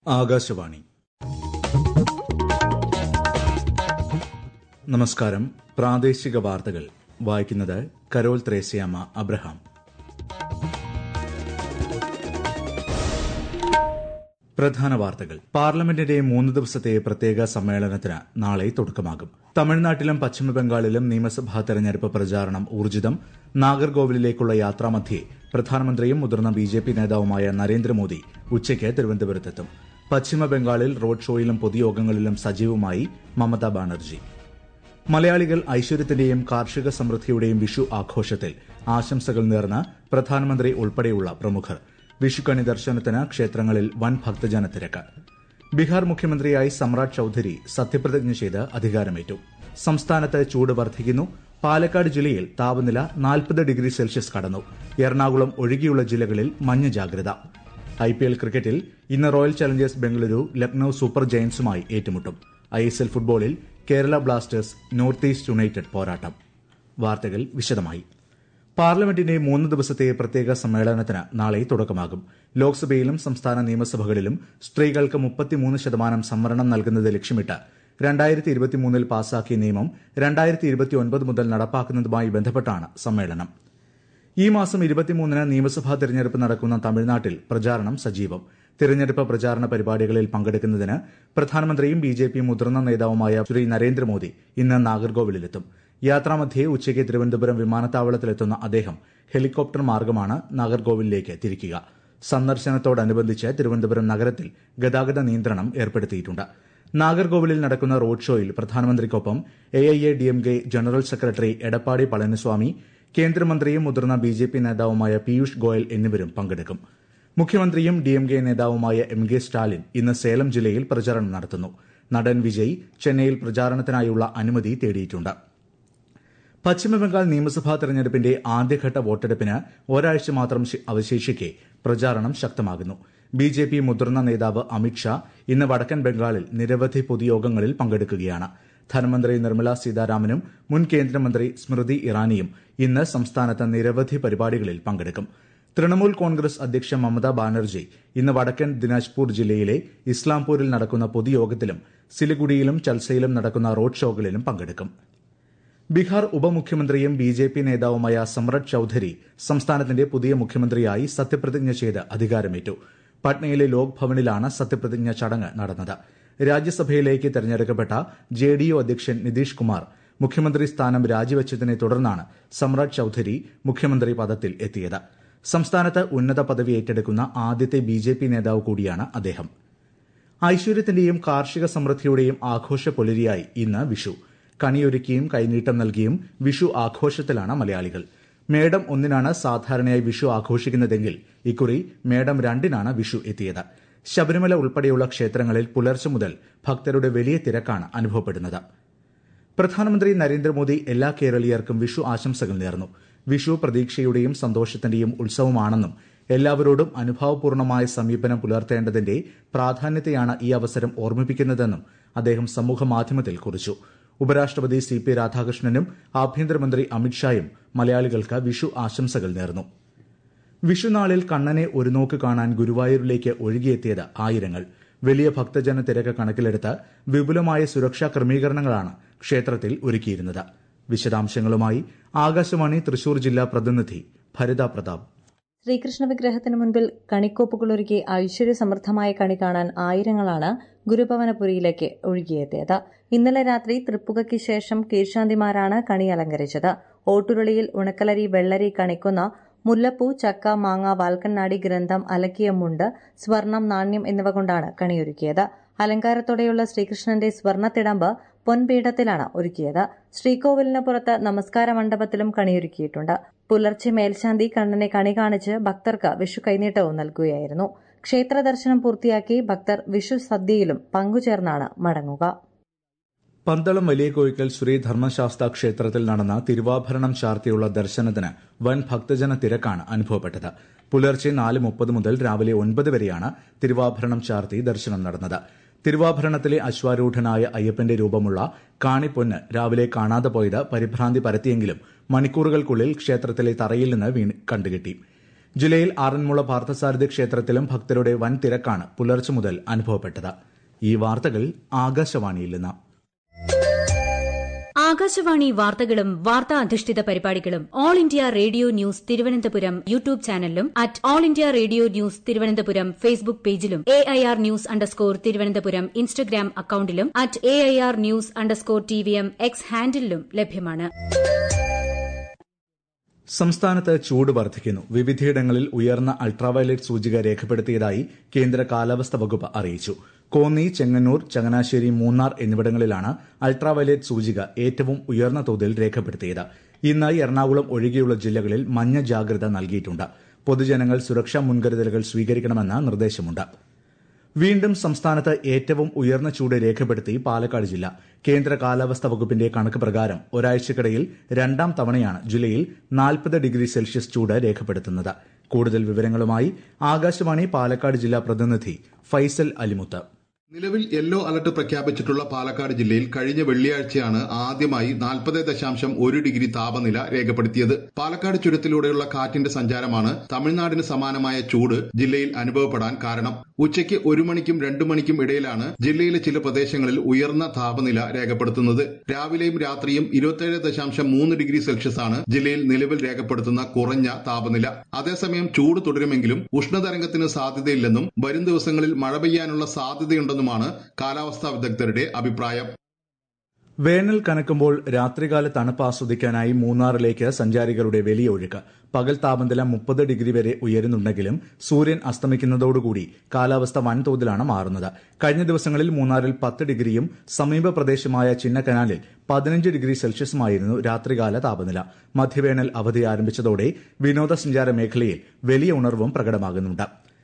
ആകാശവാണി നമസ്കാരം പ്രാദേശിക വാർത്തകൾ വായിക്കുന്നത് കരോൾ ത്രേസ്യാമ്മ അബ്രഹാം പ്രധാന വാർത്തകൾ പാർലമെന്റിന്റെ മൂന്ന് ദിവസത്തെ പ്രത്യേക സമ്മേളനത്തിന് നാളെ തുടക്കമാകും തമിഴ്നാട്ടിലും പശ്ചിമബംഗാളിലും നിയമസഭാ തെരഞ്ഞെടുപ്പ് പ്രചാരണം ഊർജിതം നാഗർകോവിലിലേക്കുള്ള യാത്രാമധ്യേ പ്രധാനമന്ത്രിയും മുതിർന്ന ബി ജെ പി നേതാവുമായ നരേന്ദ്രമോദി ഉച്ചയ്ക്ക് തിരുവനന്തപുരത്തെത്തും പശ്ചിമബംഗാളിൽ റോഡ് ഷോയിലും പൊതുയോഗങ്ങളിലും സജീവമായി മമതാ ബാനർജി മലയാളികൾ ഐശ്വര്യത്തിന്റെയും കാർഷിക സമൃദ്ധിയുടെയും വിഷു ആഘോഷത്തിൽ ആശംസകൾ നേർന്ന് പ്രധാനമന്ത്രി ഉൾപ്പെടെയുള്ള പ്രമുഖർ വിഷുക്കണി ദർശനത്തിന് ക്ഷേത്രങ്ങളിൽ വൻ ഭക്തജന തിരക്ക് ബീഹാർ മുഖ്യമന്ത്രിയായി സമ്രാട് ചൌധരി സത്യപ്രതിജ്ഞ ചെയ്ത് അധികാരമേറ്റു സംസ്ഥാനത്ത് ചൂട് വർദ്ധിക്കുന്നു പാലക്കാട് ജില്ലയിൽ താപനില നാൽപ്പത് ഡിഗ്രി സെൽഷ്യസ് കടന്നു എറണാകുളം ഒഴികെയുള്ള ജില്ലകളിൽ മഞ്ഞ ജാഗ്രത ഐപിഎൽ ക്രിക്കറ്റിൽ ഇന്ന് royal challengers Bengaluru Lucknow super ജയന്റ്സുമായി ഏറ്റുമുട്ടും ഐഎസ്എൽ ഫുട്ബോളിൽ Kerala blasters north east united പോരാട്ടം വാർത്തകൾ വിശദമായി പാർലമെന്റിന്റെ മൂന്ന് ദിവസത്തെ പ്രത്യേക സമ്മേളനത്തിന് നാളെ തുടക്കമാകും ലോക്സഭയിലും സംസ്ഥാന നിയമസഭകളിലും സ്ത്രീകൾക്ക് മുപ്പത്തിമൂന്ന് ശതമാനം സംവരണം നൽകുന്നത് ലക്ഷ്യമിട്ട് രണ്ടായിരത്തി ഇരുപത്തിമൂന്നിൽ പാസാക്കിയ നിയമം രണ്ടായിരത്തി ഇരുപത്തിയൊൻപത് മുതൽ നടപ്പാക്കുന്നതുമായി ബന്ധപ്പെട്ടാണ് സമ്മേളനം ഈ മാസം ഇരുപത്തിമൂന്നിന് നിയമസഭാ തെരഞ്ഞെടുപ്പ് നടക്കുന്ന തമിഴ്നാട്ടിൽ പ്രചാരണം സജീവം തെരഞ്ഞെടുപ്പ് പ്രചാരണ പരിപാടികളിൽ പങ്കെടുക്കുന്നതിന് പ്രധാനമന്ത്രിയും ബി ജെ പി മുതിർന്ന നേതാവുമായ ശ്രീ നരേന്ദ്രമോദി ഇന്ന് നാഗർകോവിലിലെത്തും യാത്രാമധ്യേ ഉച്ചയ്ക്ക് തിരുവനന്തപുരം വിമാനത്താവളത്തിലെത്തുന്ന അദ്ദേഹം ഹെലികോപ്റ്റർ മാർഗമാണ് നാഗർകോവിലിലേക്ക് തിരിക്കുക സന്ദർശനത്തോടനുബന്ധിച്ച് തിരുവനന്തപുരം നഗരത്തിൽ ഗതാഗത നിയന്ത്രണം ഏർപ്പെടുത്തിയിട്ടുണ്ട് നാഗർകോവിലിൽ നടക്കുന്ന റോഡ് ഷോയിൽ പ്രധാനമന്ത്രിക്കൊപ്പം A I A DMK general secretary Edappadi Palaniswami കേന്ദ്രമന്ത്രിയും മുതിർന്ന ബി ജെ പി നേതാവുമായ പീയൂഷ് ഗോയൽ എന്നിവരും പങ്കെടുക്കും മുഖ്യമന്ത്രിയും ഡിഎംകെ നേതാവുമായ എം കെ സ്റ്റാലിൻ ഇന്ന് സേലം ജില്ലയിൽ പ്രചാരണം നടത്തുന്നു നടൻ വിജയ് ചെന്നൈയിൽ പ്രചാരണത്തിനായുള്ള അനുമതി തേടിയിട്ടുണ്ട് പശ്ചിമബംഗാൾ നിയമസഭാ തെരഞ്ഞെടുപ്പിന്റെ ആദ്യഘട്ട വോട്ടെടുപ്പിന് ഒരാഴ്ച മാത്രം അവശേഷിക്കെ പ്രചാരണം ശക്തമാകുന്നു ബി ജെ പി മുതിർന്ന നേതാവ് അമിത്ഷാ ഇന്ന് വടക്കൻ ബംഗാളിൽ നിരവധി പൊതുയോഗങ്ങളിൽ പങ്കെടുക്കുകയാണ് ധനമന്ത്രി നിർമ്മല സീതാരാമനും മുൻ കേന്ദ്രമന്ത്രി സ്മൃതി ഇറാനിയും ഇന്ന് സംസ്ഥാനത്ത് നിരവധി പരിപാടികളിൽ പങ്കെടുക്കും തൃണമൂൽ കോൺഗ്രസ് അധ്യക്ഷ മമതാ ബാനർജി ഇന്ന് വടക്കൻ ദിനാജ്പൂർ ജില്ലയിലെ ഇസ്ലാംപൂരിൽ നടക്കുന്ന പൊതുയോഗത്തിലും സിലിഗുഡിയിലും ചൽസയിലും നടക്കുന്ന റോഡ് ഷോകളിലും പങ്കെടുക്കും ബീഹാർ ഉപമുഖ്യമന്ത്രിയും ബി ജെ പി നേതാവുമായ സമ്രത് ചൌധരി സംസ്ഥാനത്തിന്റെ പുതിയ മുഖ്യമന്ത്രിയായി സത്യപ്രതിജ്ഞ ചെയ്ത് അധികാരമേറ്റു പട്നയിലെ ലോക് ഭവനിലാണ് സത്യപ്രതിജ്ഞ ചടങ്ങ് നടന്നത് രാജ്യസഭയിലേക്ക് തെരഞ്ഞെടുക്കപ്പെട്ട ജെ ഡി യു അധ്യക്ഷൻ നിതീഷ് കുമാർ മുഖ്യമന്ത്രി സ്ഥാനം രാജിവച്ചതിനെ തുടർന്നാണ് സമ്രാട് ചൌധരി മുഖ്യമന്ത്രി പദത്തിൽ എത്തിയത് സംസ്ഥാനത്ത് ഉന്നത പദവി ഏറ്റെടുക്കുന്ന ആദ്യത്തെ ബി ജെ പി നേതാവ് കൂടിയാണ് അദ്ദേഹം ഐശ്വര്യത്തിന്റെയും കാർഷിക സമൃദ്ധിയുടെയും ആഘോഷ പൊലിരിയായി ഇന്ന് വിഷു കണിയൊരുക്കിയും കൈനീട്ടം നൽകിയും വിഷു ആഘോഷത്തിലാണ് മലയാളികൾ മേടം ഒന്നിനാണ് സാധാരണയായി വിഷു ആഘോഷിക്കുന്നതെങ്കിൽ ഇക്കുറി മേടം രണ്ടിനാണ് വിഷു എത്തിയത് ശബരിമല ഉൾപ്പെടെയുള്ള ക്ഷേത്രങ്ങളിൽ പുലർച്ചെ മുതൽ ഭക്തരുടെ വലിയ തിരക്കാണ് അനുഭവപ്പെടുന്നത് പ്രധാനമന്ത്രി നരേന്ദ്രമോദി എല്ലാ കേരളീയർക്കും വിഷു ആശംസകൾ നേർന്നു വിഷു പ്രതീക്ഷയുടെയും സന്തോഷത്തിന്റെയും ഉത്സവമാണെന്നും എല്ലാവരോടും അനുഭാവപൂർണമായ സമീപനം പുലർത്തേണ്ടതിന്റെ പ്രാധാന്യത്തെയാണ് ഈ അവസരം ഓർമ്മിപ്പിക്കുന്നതെന്നും അദ്ദേഹം സമൂഹമാധ്യമത്തിൽ കുറിച്ചു ഉപരാഷ്ട്രപതി സി പി രാധാകൃഷ്ണനും ആഭ്യന്തരമന്ത്രി അമിത്ഷായും മലയാളികൾക്ക് വിഷു ആശംസകൾ നേർന്നു വിഷുനാളിൽ കണ്ണനെ ഒരു നോക്ക് കാണാൻ ഗുരുവായൂരിലേക്ക് ഒഴുകിയെത്തിയത് ആയിരങ്ങൾ വലിയ ഭക്തജന തിരക്ക് കണക്കിലെടുത്ത് വിപുലമായ സുരക്ഷാ ക്രമീകരണങ്ങളാണ് ക്ഷേത്രത്തിൽ ഒരുക്കിയിരുന്നത് വിശദാംശങ്ങളുമായി ആകാശവാണി തൃശൂർ ജില്ലാ പ്രതിനിധി ഭരിത പ്രതാപ് ശ്രീകൃഷ്ണ വിഗ്രഹത്തിന് മുൻപിൽ കണിക്കോപ്പുകളൊരുക്കി ഐശ്വര്യ സമൃദ്ധമായ കണി കാണാൻ ആയിരങ്ങളാണ് ഗുരുഭവനപുരിയിലേക്ക് ഒഴുകിയെത്തിയത് ഇന്നലെ രാത്രി തൃപ്പുകയ്ക്ക് ശേഷം കീഴ്ശാന്തിമാരാണ് കണി അലങ്കരിച്ചത് ഓട്ടുരുളിയിൽ ഉണക്കലരി വെള്ളരി കണിക്കുന്ന മുല്ലപ്പൂ ചക്ക മാങ്ങ വാൽക്കണ്ണാടി ഗ്രന്ഥം അലക്കിയ മുണ്ട് സ്വർണം നാണ്യം എന്നിവ കൊണ്ടാണ് കണിയൊരുക്കിയത് അലങ്കാരത്തോടെയുള്ള ശ്രീകൃഷ്ണന്റെ സ്വർണത്തിടമ്പ് പൊൻപീഠത്തിലാണ് ഒരുക്കിയത് ശ്രീകോവിലിന് പുറത്ത് നമസ്കാര മണ്ഡപത്തിലും കണിയൊരുക്കിയിട്ടുണ്ട് പുലർച്ചെ മേൽശാന്തി കണ്ണനെ കണി കാണിച്ച് ഭക്തർക്ക് വിഷു കൈനീട്ടവും നൽകുകയായിരുന്നു ക്ഷേത്ര ദർശനം പൂർത്തിയാക്കി ഭക്തർ വിഷു സദ്യയിലും പങ്കുചേർന്നാണ് മടങ്ങുക പന്തളം വലിയ കോയിക്കൽ ശ്രീ ധർമ്മശാസ്ത്ര ക്ഷേത്രത്തിൽ നടന്ന തിരുവാഭരണം ചാർത്തിയുള്ള ദർശനത്തിന് വൻ ഭക്തജന തിരക്കാണ് അനുഭവപ്പെട്ടത് പുലർച്ചെ നാല് മുപ്പത് മുതൽ രാവിലെ ഒൻപത് വരെയാണ് തിരുവാഭരണം ചാർത്തി ദർശനം നടന്നത് തിരുവാഭരണത്തിലെ അശ്വാരൂഢനായ അയ്യപ്പന്റെ രൂപമുള്ള കാണിപ്പൊന്ന് രാവിലെ കാണാതെ പോയത് പരിഭ്രാന്തി പരത്തിയെങ്കിലും മണിക്കൂറുകൾക്കുള്ളിൽ ക്ഷേത്രത്തിലെ തറയിൽ നിന്ന് വീണ് കണ്ടുകിട്ടി ജില്ലയിൽ ആറന്മുള പാർത്ഥസാരഥി ക്ഷേത്രത്തിലും ഭക്തരുടെ വൻ തിരക്കാണ് പുലർച്ചെ മുതൽ അനുഭവപ്പെട്ടത് ഈ വാർത്തകൾ ആകാശവാണിയിൽ നിന്ന് ആകാശവാണി വാർത്തകളും വാർത്താ അധിഷ്ഠിത പരിപാടികളും all India radio news Thiruvananthapuram YouTube ചാനലിലും at all India radio news Thiruvananthapuram Facebook പേജിലും A I R news underscore Thiruvananthapuram Instagram അക്കൌണ്ടിലും at A I R news underscore T V M X ഹാൻഡിലും ലഭ്യമാണ് സംസ്ഥാനത്ത് ചൂട് വർദ്ധിക്കുന്നു വിവിധയിടങ്ങളിൽ ഉയർന്ന അൾട്രാവയലറ്റ് സൂചിക രേഖപ്പെടുത്തിയതായി കേന്ദ്ര കാലാവസ്ഥാ വകുപ്പ് അറിയിച്ചു കോന്നി ചെങ്ങന്നൂർ ചങ്ങനാശ്ശേരി മൂന്നാർ എന്നിവിടങ്ങളിലാണ് അൾട്രാവയലറ്റ് സൂചിക ഏറ്റവും ഉയർന്ന തോതിൽ രേഖപ്പെടുത്തിയത് ഇന്ന് എറണാകുളം ഒഴികെയുള്ള ജില്ലകളിൽ മഞ്ഞ ജാഗ്രത നൽകിയിട്ടുണ്ട് പൊതുജനങ്ങൾ സുരക്ഷാ മുൻകരുതലുകൾ സ്വീകരിക്കണമെന്ന് നിർദ്ദേശമുണ്ട് വീണ്ടും സംസ്ഥാനത്ത് ഏറ്റവും ഉയർന്ന ചൂട് രേഖപ്പെടുത്തി പാലക്കാട് ജില്ല കേന്ദ്ര കാലാവസ്ഥാ വകുപ്പിന്റെ കണക്ക് പ്രകാരം ഒരാഴ്ചക്കിടയിൽ രണ്ടാം തവണയാണ് ജില്ലയിൽ നാൽപ്പത് ഡിഗ്രി സെൽഷ്യസ് ചൂട് രേഖപ്പെടുത്തുന്നത് കൂടുതൽ വിവരങ്ങളുമായി ആകാശവാണി പാലക്കാട് ജില്ലാ പ്രതിനിധി ഫൈസൽ അലിമുത്ത് നിലവിൽ യെല്ലോ അലർട്ട് പ്രഖ്യാപിച്ചിട്ടുള്ള പാലക്കാട് ജില്ലയിൽ കഴിഞ്ഞ വെള്ളിയാഴ്ചയാണ് ആദ്യമായി നാൽപ്പത് ദശാംശം ഒരു ഡിഗ്രി താപനില രേഖപ്പെടുത്തിയത് പാലക്കാട് ചുരത്തിലൂടെയുള്ള കാറ്റിന്റെ സഞ്ചാരമാണ് തമിഴ്നാടിന് സമാനമായ ചൂട് ജില്ലയിൽ അനുഭവപ്പെടാൻ കാരണം ഉച്ചയ്ക്ക് ഒരു മണിക്കും രണ്ടു മണിക്കും ഇടയിലാണ് ജില്ലയിലെ ചില പ്രദേശങ്ങളിൽ ഉയർന്ന താപനില രേഖപ്പെടുത്തുന്നത് രാവിലെയും രാത്രിയും ഇരുപത്തിയേഴ് ദശാംശം മൂന്ന് ഡിഗ്രി സെൽഷ്യസ് ആണ് ജില്ലയിൽ നിലവിൽ രേഖപ്പെടുത്തുന്ന കുറഞ്ഞ താപനില അതേസമയം ചൂട് തുടരുമെങ്കിലും ഉഷ്ണതരംഗത്തിന് സാധ്യതയില്ലെന്നും വരും ദിവസങ്ങളിൽ മഴ പെയ്യാനുള്ള സാധ്യതയുണ്ടെന്നും ഉണ്ടെന്നുമാണ് കാലാവസ്ഥാ വിദഗ്ധരുടെ അഭിപ്രായം വേനൽ കനക്കുമ്പോൾ രാത്രികാല തണുപ്പ് ആസ്വദിക്കാനായി മൂന്നാറിലേക്ക് സഞ്ചാരികളുടെ വലിയ ഒഴുക്ക് പകൽ താപനില മുപ്പത് ഡിഗ്രി വരെ ഉയരുന്നുണ്ടെങ്കിലും സൂര്യൻ അസ്തമിക്കുന്നതോടുകൂടി കാലാവസ്ഥ വൻതോതിലാണ് മാറുന്നത് കഴിഞ്ഞ ദിവസങ്ങളിൽ മൂന്നാറിൽ പത്ത് ഡിഗ്രിയും സമീപ പ്രദേശമായ ചിന്നക്കനാലിൽ പതിനഞ്ച് ഡിഗ്രി സെൽഷ്യസുമായിരുന്നു രാത്രികാല താപനില മധ്യവേനൽ അവധി ആരംഭിച്ചതോടെ വിനോദസഞ്ചാര മേഖലയിൽ വലിയ ഉണർവും പ്രകടമാകുന്നുണ്ട്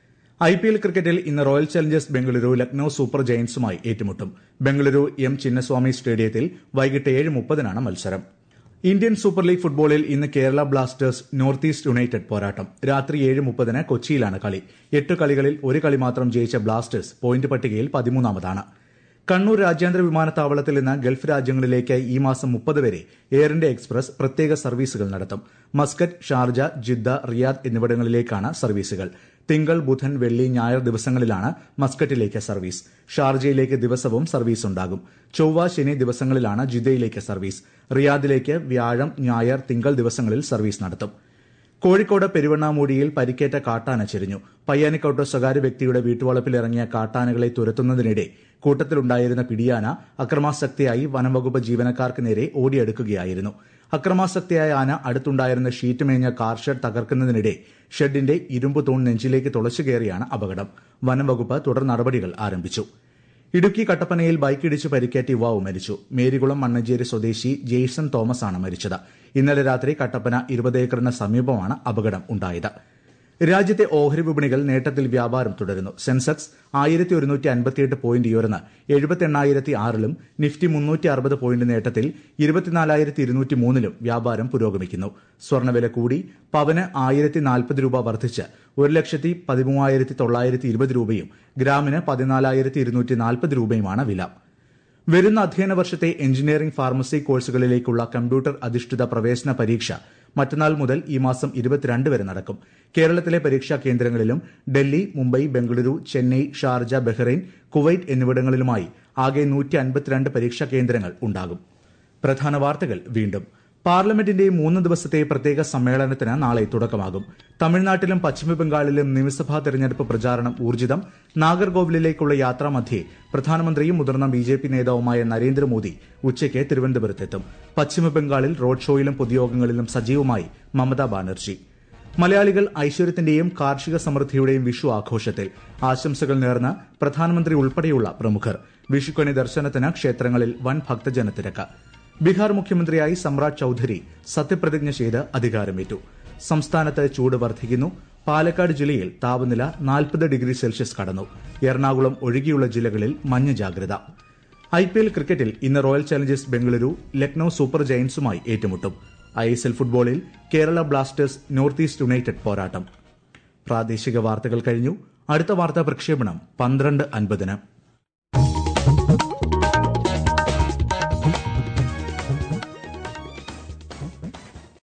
ഐ പി എൽ ക്രിക്കറ്റിൽ ഇന്ന് royal challengers Bengaluru Lucknow super ജയന്റ്സുമായി ഏറ്റുമുട്ടും ബംഗളൂരു എം ചിന്നസ്വാമി സ്റ്റേഡിയത്തിൽ വൈകിട്ട് ഏഴ് മുപ്പതിനാണ് മത്സരം ഇന്ത്യൻ സൂപ്പർ ലീഗ് ഫുട്ബോളിൽ ഇന്ന് Kerala blasters north east united പോരാട്ടം രാത്രി ഏഴ് മുപ്പതിന് കൊച്ചിയിലാണ് കളി എട്ട് കളികളിൽ ഒരു കളി മാത്രം ജയിച്ച ബ്ലാസ്റ്റേഴ്സ് പോയിന്റ് പട്ടികയിൽ പതിമൂന്നാമതാണ് കണ്ണൂർ രാജ്യാന്തര വിമാനത്താവളത്തിൽ നിന്ന് ഗൾഫ് രാജ്യങ്ങളിലേക്ക് ഈ മാസം മുപ്പത് വരെ എയർ ഇന്ത്യ എക്സ്പ്രസ് പ്രത്യേക സർവീസുകൾ നടത്തും മസ്കറ്റ് ഷാർജ ജിദ്ദ റിയാദ് എന്നിവിടങ്ങളിലേക്കാണ് സർവീസുകൾ തിങ്കൾ ബുധൻ വെള്ളി ഞായർ ദിവസങ്ങളിലാണ് മസ്കറ്റിലേക്ക് സർവീസ് ഷാർജയിലേക്ക് ദിവസവും സർവീസ് ഉണ്ടാകും ചൊവ്വ ശനി ദിവസങ്ങളിലാണ് ജിദ്ദയിലേക്ക് സർവീസ് റിയാദിലേക്ക് വ്യാഴം ഞായർ തിങ്കൾ ദിവസങ്ങളിൽ സർവീസ് നടത്തും കോഴിക്കോട് പെരുവണ്ണാമൂടിയിൽ പരിക്കേറ്റ കാട്ടാന ചെരിഞ്ഞു പയ്യാനിക്കോട്ട് സ്വകാര്യ വ്യക്തിയുടെ വീട്ടുവളപ്പിലിറങ്ങിയ കാട്ടാനകളെ തുരത്തുന്നതിനിടെ കൂട്ടത്തിലുണ്ടായിരുന്ന പിടിയാന അക്രമാസക്തിയായി വനംവകുപ്പ് ജീവനക്കാർക്ക് നേരെ ഓടിയെടുക്കുകയായിരുന്നു അക്രമാസക്തിയായ ആന അടുത്തുണ്ടായിരുന്ന ഷീറ്റ് മേഞ്ഞ കാർ ഷെഡ് തകർക്കുന്നതിനിടെ ഷെഡിന്റെ ഇരുമ്പ് തൂൺ നെഞ്ചിലേക്ക് തുളച്ചു കയറിയാണ് അപകടം വനംവകുപ്പ് തുടർ നടപടികൾ ആരംഭിച്ചു ഇടുക്കി കട്ടപ്പനയിൽ ബൈക്കിടിച്ച് പരിക്കേറ്റ യുവാവ് മരിച്ചു മേരികുളം മണ്ണഞ്ചേരി സ്വദേശി ജെയ്സൺ തോമസ് ആണ് മരിച്ചത് ഇന്നലെ രാത്രി കട്ടപ്പന ഇരുപത് ഏക്കറിന് സമീപമാണ് അപകടം ഉണ്ടായത് രാജ്യത്തെ ഓഹരി വിപണികൾ നേട്ടത്തിൽ വ്യാപാരം തുടരുന്നു സെൻസെക്സ് ആയിരത്തി ഒരുന്നൂറ്റി അൻപത്തിയെട്ട് പോയിന്റ് ഉയർന്ന് എഴുപത്തി എണ്ണായിരത്തി ആറിലും നിഫ്റ്റി മുന്നൂറ്റി അറുപത് പോയിന്റ് നേട്ടത്തിൽ ഇരുപത്തിനാലായിരത്തി ഇരുന്നൂറ്റി മൂന്നിലും വ്യാപാരം പുരോഗമിക്കുന്നു സ്വർണ്ണവില കൂടി പവന് ആയിരത്തി നാൽപ്പത് രൂപ വർദ്ധിച്ച് ഒരു ലക്ഷത്തി പതിമൂവായിരത്തി തൊള്ളായിരത്തി ഇരുപത് രൂപയും ഗ്രാമിന് പതിനാലായിരത്തി ഇരുന്നൂറ്റി നാൽപ്പത് രൂപയുമാണ് വില വരുന്ന അധ്യയന വർഷത്തെ എഞ്ചിനീയറിംഗ് ഫാർമസി കോഴ്സുകളിലേക്കുള്ള കമ്പ്യൂട്ടർ അധിഷ്ഠിത പ്രവേശന പരീക്ഷ മറ്റന്നാൾ മുതൽ ഈ മാസം ഇരുപത്തിരണ്ട് വരെ നടക്കും കേരളത്തിലെ പരീക്ഷാ കേന്ദ്രങ്ങളിലും Delhi Mumbai Bengaluru Chennai Sharjah Bahrain Kuwait എന്നിവിടങ്ങളിലുമായി ആകെ നൂറ്റി അൻപത്തിരണ്ട് പരീക്ഷാ കേന്ദ്രങ്ങൾ ഉണ്ടാകും പ്രധാന വാർത്തകൾ വീണ്ടും പാർലമെന്റിന്റെ മൂന്ന് ദിവസത്തെ പ്രത്യേക സമ്മേളനത്തിന് നാളെ തുടക്കമാകും തമിഴ്നാട്ടിലും പശ്ചിമബംഗാളിലും നിയമസഭാ തെരഞ്ഞെടുപ്പ് പ്രചാരണം ഊർജിതം നാഗർകോവിലിലേക്കുള്ള യാത്രാമധ്യേ പ്രധാനമന്ത്രിയും മുതിർന്ന ബി ജെ പി നേതാവുമായ നരേന്ദ്രമോദി ഉച്ചയ്ക്ക് തിരുവനന്തപുരത്തെത്തും പശ്ചിമബംഗാളിൽ റോഡ് ഷോയിലും പൊതുയോഗങ്ങളിലും സജീവമായി മമതാ ബാനർജി മലയാളികൾ ഐശ്വര്യത്തിന്റെയും കാർഷിക സമൃദ്ധിയുടെയും വിഷു ആഘോഷത്തിൽ ആശംസകൾ നേർന്ന് പ്രധാനമന്ത്രി ഉൾപ്പെടെയുള്ള പ്രമുഖർ വിഷുക്കണി ദർശനത്തിന് ക്ഷേത്രങ്ങളിൽ വൻ ഭക്തജനത്തിരക്ക് ബീഹാർ മുഖ്യമന്ത്രിയായി സമ്രാട് ചൌധരി സത്യപ്രതിജ്ഞ ചെയ്ത് അധികാരമേറ്റു സംസ്ഥാനത്ത് ചൂട് വർദ്ധിക്കുന്നു പാലക്കാട് ജില്ലയിൽ താപനില നാൽപ്പത് ഡിഗ്രി സെൽഷ്യസ് കടന്നു എറണാകുളം ഒഴികെയുള്ള ജില്ലകളിൽ മഞ്ഞ ജാഗ്രത ഐ പി എൽ ക്രിക്കറ്റിൽ ഇന്ന് royal challengers Bengaluru Lucknow super ജയന്റ്സുമായി ഏറ്റുമുട്ടും ഐ എസ് എൽ ഫുട്ബോളിൽ Kerala blasters north east united പോരാട്ടം പ്രാദേശിക വാർത്തകൾ കഴിഞ്ഞു അടുത്ത വാർത്താ പ്രക്ഷേപണം പന്ത്രണ്ട് അൻപതിന്